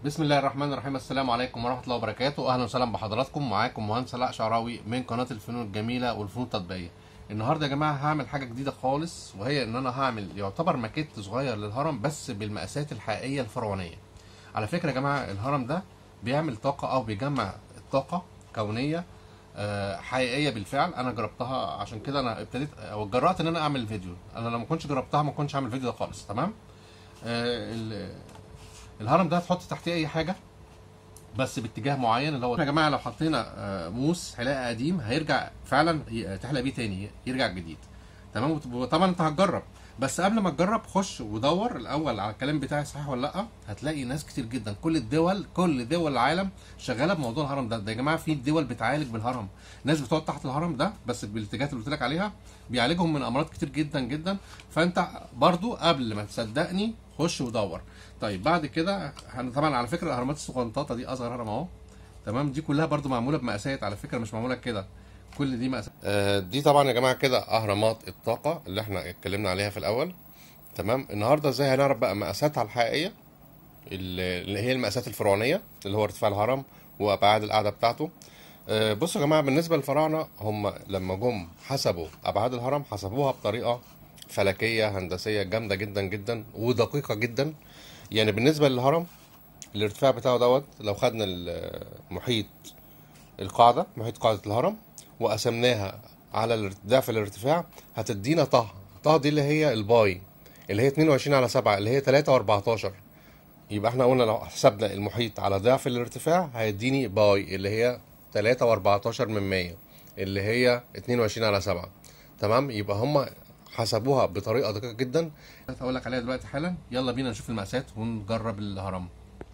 بسم الله الرحمن الرحيم السلام عليكم ورحمه الله وبركاته اهلا وسهلا بحضراتكم معاكم مهندس علاء شعراوي من قناه الفنون الجميله والفنون التطبيقيه النهارده يا جماعه هعمل حاجه جديده خالص وهي ان انا هعمل يعتبر ماكيت صغير للهرم بس بالمقاسات الحقيقيه الفرعونيه على فكره يا جماعه الهرم ده بيعمل طاقه او بيجمع الطاقه كونيه آه، حقيقيه بالفعل انا جربتها عشان كده انا ابتديت او جرأت ان انا اعمل فيديو انا لو ما كنتش جربتها ما كنتش هعمل فيديو ده خالص تمام آه، ال- الهرم ده هتحط تحتيه اي حاجه بس باتجاه معين اللي هو يا جماعه لو حطينا آه، موس حلاقه قديم هيرجع فعلا ي- تحلق بيه تاني يرجع جديد تمام وت- وطبعا انت هتجرب بس قبل ما تجرب خش ودور الاول على الكلام بتاعي صحيح ولا لا هتلاقي ناس كتير جدا كل الدول كل دول العالم شغاله بموضوع الهرم ده ده يا جماعه في دول بتعالج بالهرم ناس بتقعد تحت الهرم ده بس بالاتجاهات اللي قلت لك عليها بيعالجهم من امراض كتير جدا جدا فانت برضو قبل ما تصدقني خش ودور طيب بعد كده هن- طبعا على فكره الاهرامات الصغنطاطه دي اصغر هرم اهو تمام دي كلها برضو معموله بمقاسات على فكره مش معموله كده كل دي مقاسات آه دي طبعا يا جماعه كده اهرامات الطاقه اللي احنا اتكلمنا عليها في الاول تمام النهارده ازاي هنعرف بقى مقاساتها الحقيقيه اللي اللي هي المقاسات الفرعونيه اللي هو ارتفاع الهرم وابعاد القاعده بتاعته آه، بصوا يا جماعه بالنسبه للفراعنه هم لما جم حسبوا ابعاد الهرم حسبوها بطريقه فلكيه هندسيه جامده جدا جدا ودقيقه جدا يعني بالنسبه للهرم الارتفاع بتاعه دوت لو خدنا المحيط القاعده محيط قاعده الهرم وقسمناها على الار- ضعف الارتفاع هتدينا طه طه دي اللي هي الباي اللي هي 22 على 7 اللي هي 3 و14 يبقى احنا قلنا لو حسبنا المحيط على ضعف الارتفاع هيديني باي اللي هي 3 و14 من 100 اللي هي 22 على 7 تمام يبقى هم حسبوها بطريقه دقيقه جدا هقول لك عليها دلوقتي حالا يلا بينا نشوف المقاسات ونجرب الهرم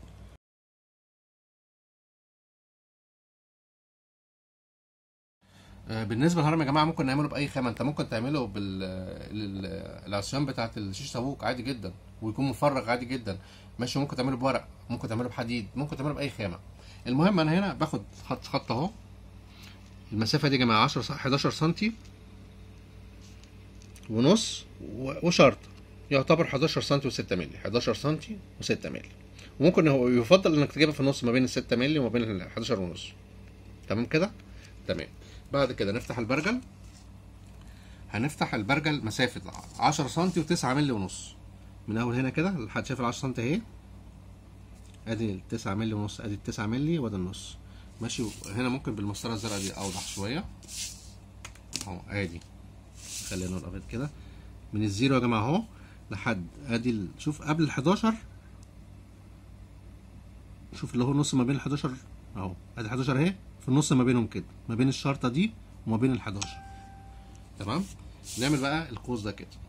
آه، بالنسبه للهرم يا جماعه ممكن نعمله باي خامه انت ممكن تعمله بالعصيان بتاعه الشيش صابوك عادي جدا ويكون مفرغ عادي جدا ماشي ممكن تعمله بورق ممكن تعمله بحديد ممكن تعمله باي خامه المهم انا هنا باخد خط خط اهو المسافه دي يا جماعه 10 11 سنتي ونص و- وشرط يعتبر 11 سنتي و6 مللي 11 سنتي و6 مللي وممكن هو يفضل انك تجيبها في النص ما بين ال 6 مللي وما بين ال 11 ونص تمام كده تمام بعد كده نفتح البرجل هنفتح البرجل مسافة 10 سنتي و9 مللي ونص من اول هنا كده لحد شايف ال 10 سنتي اهي ادي ال 9 مللي ونص ادي ال 9 مللي وادي النص ماشي هنا ممكن بالمسطره الزرقاء دي اوضح شويه اهو ادي خلينا نقول ابيض كده من الزيرو يا جماعه اهو لحد ادي ال- شوف قبل ال 11 شوف اللي هو النص ما بين ال 11 اهو ادي 11 اهي في النص ما بينهم كده ما بين الشرطه دي وما بين ال 11 تمام نعمل بقى القوس ده كده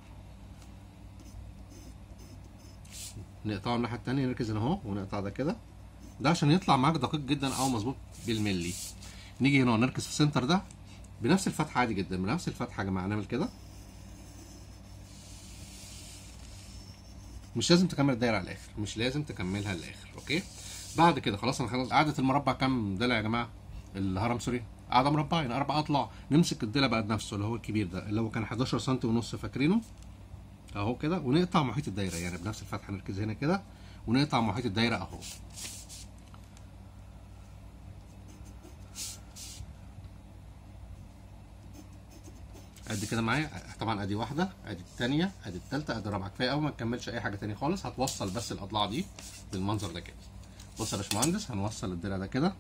نقطعه الناحيه التانية نركز هنا اهو ونقطع ده كده ده عشان يطلع معاك دقيق جدا او مظبوط بالملي نيجي هنا نركز في السنتر ده بنفس الفتحه عادي جدا بنفس الفتحه يا جماعه نعمل كده مش لازم تكمل الدايره على الاخر مش لازم تكملها للاخر اوكي بعد كده خلاص انا خلاص قاعده المربع كام ضلع يا جماعه الهرم سوري قاعده مربعين اربع اضلاع نمسك الضلع بقى نفسه اللي هو الكبير ده اللي هو كان 11 سم ونص فاكرينه اهو كده ونقطع محيط الدايره يعني بنفس الفتحه نركز هنا كده ونقطع محيط الدايره اهو قد كده معايا طبعا ادي واحده ادي الثانيه ادي الثالثه ادي الرابعه كفايه قوي ما تكملش اي حاجه تاني خالص هتوصل بس الاضلاع دي بالمنظر ده كده بص يا باشمهندس هنوصل الدرع ده كده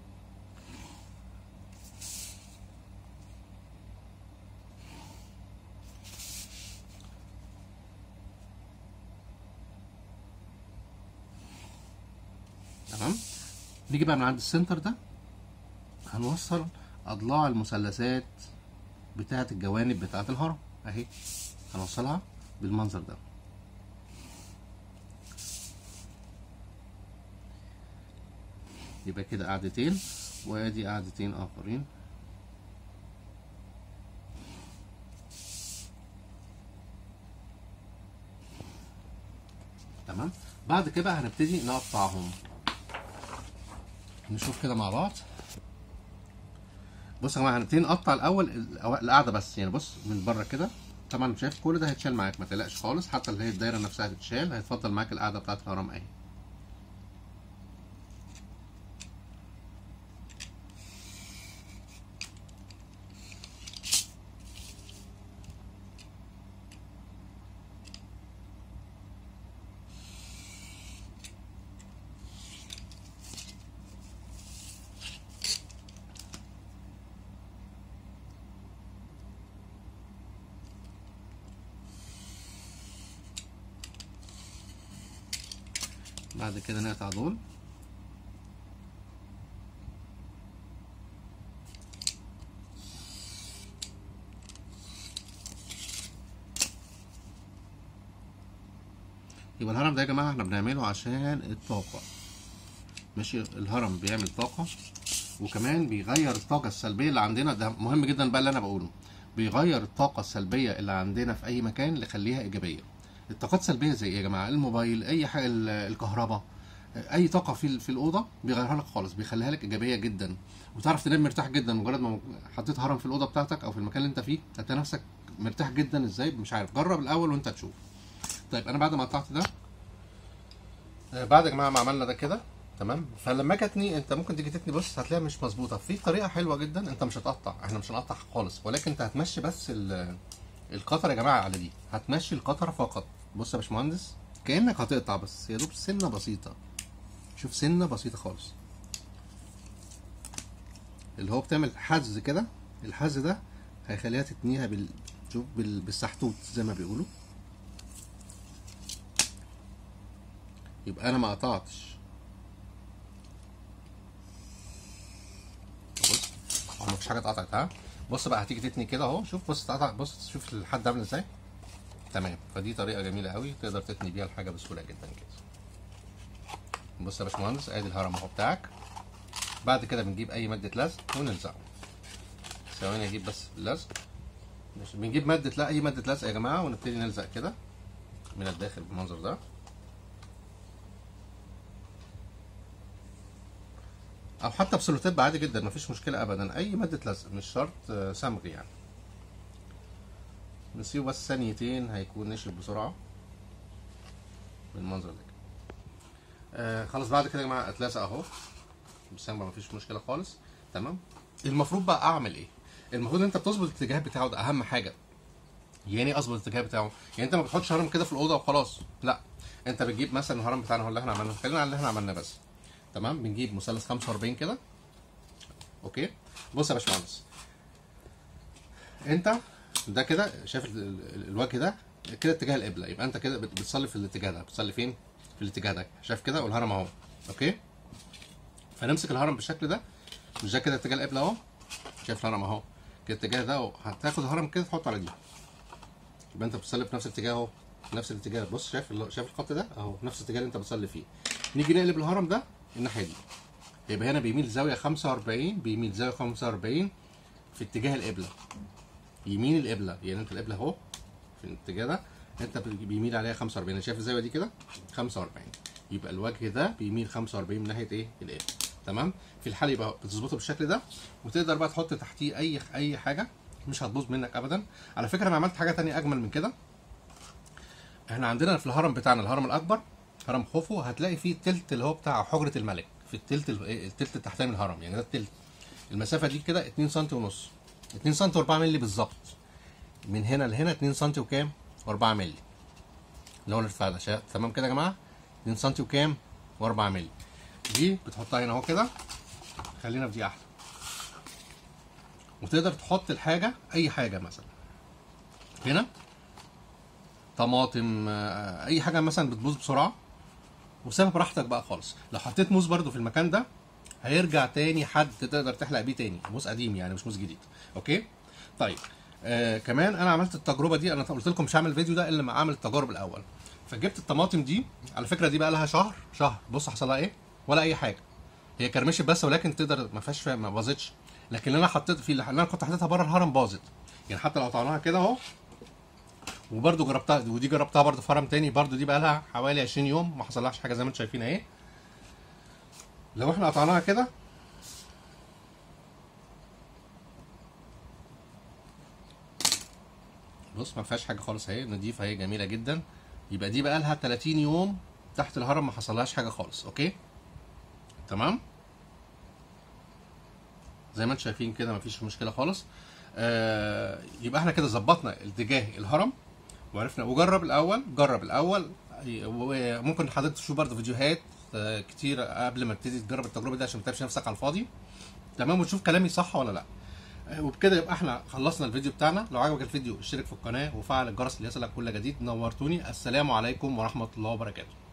تمام نيجي بقى من عند السنتر ده هنوصل اضلاع المثلثات بتاعه الجوانب بتاعه الهرم اهي هنوصلها بالمنظر ده يبقى كده قاعدتين وادي قاعدتين اخرين تمام بعد كده هنبتدي نقطعهم نشوف كده مع بعض بص يا جماعه هنبتدي نقطع الاول ال- القاعده بس يعني بص من بره كده طبعا شايف كل ده هيتشال معاك ما تقلقش خالص حتى اللي هي الدايره نفسها هتتشال هيتفضل معاك القاعده بتاعت الهرم اهي بعد كده نقطع دول يبقى الهرم ده يا جماعه احنا بنعمله عشان الطاقه ماشي الهرم بيعمل طاقه وكمان بيغير الطاقه السلبيه اللي عندنا ده مهم جدا بقى اللي انا بقوله بيغير الطاقه السلبيه اللي عندنا في اي مكان يخليها ايجابيه الطاقات السلبيه زي ايه يا جماعه الموبايل اي حاجه ال- الكهرباء اي طاقه في في الاوضه بيغيرها لك خالص بيخليها لك ايجابيه جدا وتعرف تنام مرتاح جدا مجرد ما حطيت هرم في الاوضه بتاعتك او في المكان اللي انت فيه هتلاقي نفسك مرتاح جدا ازاي مش عارف جرب الاول وانت تشوف طيب انا بعد ما قطعت ده آه، بعد يا جماعه ما عملنا ده كده تمام فلما اجي اتني انت ممكن تيجي تتني بص هتلاقيها مش مظبوطه في طريقه حلوه جدا انت مش هتقطع احنا مش هنقطع خالص ولكن انت هتمشي بس ال- القطر يا جماعه على دي هتمشي القطر فقط بص يا باشمهندس كانك هتقطع بس يا دوب سنه بسيطه شوف سنه بسيطه خالص اللي هو بتعمل حز كده الحز ده هيخليها تتنيها بال شوف بال... بالسحتوت زي ما بيقولوا يبقى انا ما قطعتش بص هو مفيش حاجه اتقطعت ها بص بقى هتيجي تتني كده اهو شوف بص اتقطع بص شوف الحد عامل ازاي تمام فدي طريقه جميله قوي تقدر تتني بيها الحاجه بسهوله جدا كده بص يا باشمهندس ادي الهرم اهو بتاعك بعد كده بنجيب اي ماده لزق ونلزقه ثواني اجيب بس اللزق ماشي بنجيب ماده لا اي ماده لزق يا جماعه ونبتدي نلزق كده من الداخل بالمنظر ده او حتى بسلوتيب عادي جدا مفيش مشكله ابدا اي ماده لزق مش شرط آه، صمغ يعني نسيبه بس ثانيتين هيكون نشف بسرعه بالمنظر ده كده. آه خلاص بعد كده يا جماعه اتلزق اهو بصمغ مفيش مشكله خالص تمام المفروض بقى اعمل ايه المفروض انت بتظبط الاتجاه بتاعه ده اهم حاجه يعني ايه اظبط الاتجاه بتاعه يعني انت ما بتحطش هرم كده في الاوضه وخلاص لا انت بتجيب مثلا الهرم بتاعنا هو اللي احنا عملناه خلينا على اللي احنا عملناه بس تمام بنجيب مثلث 45 كده اوكي بص يا باشمهندس انت ده كده شايف ال- ال- الوجه ده كده اتجاه القبله يبقى انت كده بت- بتصلي في الاتجاه ده بتصلي فين في الاتجاه ده شايف كده والهرم اهو اوكي فنمسك الهرم بالشكل ده مش ده كده اتجاه القبله اهو شايف الهرم اهو كده الاتجاه ده اهو هتاخد الهرم كده تحطه على دي يبقى انت بتصلي في نفس الاتجاه اهو نفس الاتجاه بص شايف ال- شايف الخط ده اهو نفس الاتجاه اللي انت بتصلي فيه نيجي نقلب الهرم ده الناحيه دي يبقى هنا بيميل زاويه 45 بيميل زاويه 45 في اتجاه القبله يمين القبله يعني انت القبله اهو في الاتجاه ده انت بيميل عليها 45 انا شايف الزاويه دي كده 45 يبقى الوجه ده بيميل 45 من ناحيه ايه القبله تمام في الحال يبقى بتظبطه بالشكل ده وتقدر بقى تحط تحتيه اي اي حاجه مش هتبوظ منك ابدا على فكره انا عملت حاجه تانية اجمل من كده احنا عندنا في الهرم بتاعنا الهرم الاكبر هرم خوفو هتلاقي فيه التلت اللي هو بتاع حجره الملك في التلت ال- إيه، التلت التحتاني من الهرم يعني ده التلت المسافه دي كده 2 سم ونص 2 سم و4 مللي بالظبط من هنا لهنا 2 سم وكام و4 مللي اللي هو الارتفاع ده شا- تمام كده يا جماعه 2 سم وكام و4 مللي دي بتحطها هنا اهو كده خلينا في دي احلى وتقدر تحط الحاجه اي حاجه مثلا هنا طماطم آه، اي حاجه مثلا بتبوظ بسرعه وسيبها براحتك بقى خالص لو حطيت موز برده في المكان ده هيرجع تاني حد تقدر تحلق بيه تاني موز قديم يعني مش موز جديد اوكي طيب آه كمان انا عملت التجربه دي انا قلت لكم مش هعمل الفيديو ده الا لما اعمل التجارب الاول فجبت الطماطم دي على فكره دي بقى لها شهر شهر بص حصل لها ايه ولا اي حاجه هي كرمشت بس ولكن تقدر ما فيهاش ما باظتش لكن اللي انا حطيت في اللي انا كنت حطيتها بره الهرم باظت يعني حتى لو قطعناها كده اهو وبرده جربتها ودي جربتها برده في هرم تاني برده دي بقى لها حوالي 20 يوم ما حصلهاش حاجه زي ما انتم شايفين اهي لو احنا قطعناها كده بص ما فيهاش حاجه خالص اهي نضيفه اهي جميله جدا يبقى دي بقى لها 30 يوم تحت الهرم ما حصلهاش حاجه خالص اوكي تمام زي ما انتم شايفين كده مفيش مشكله خالص آه يبقى احنا كده ظبطنا اتجاه الهرم وعرفنا وجرب الاول جرب الاول وممكن حضرتك تشوف برضه فيديوهات آه كتير قبل ما تبتدي تجرب التجربه دي عشان ما تتعبش نفسك على الفاضي تمام وتشوف كلامي صح ولا لا آه وبكده يبقى احنا خلصنا الفيديو بتاعنا لو عجبك الفيديو اشترك في القناه وفعل الجرس ليصلك كل جديد نورتوني السلام عليكم ورحمه الله وبركاته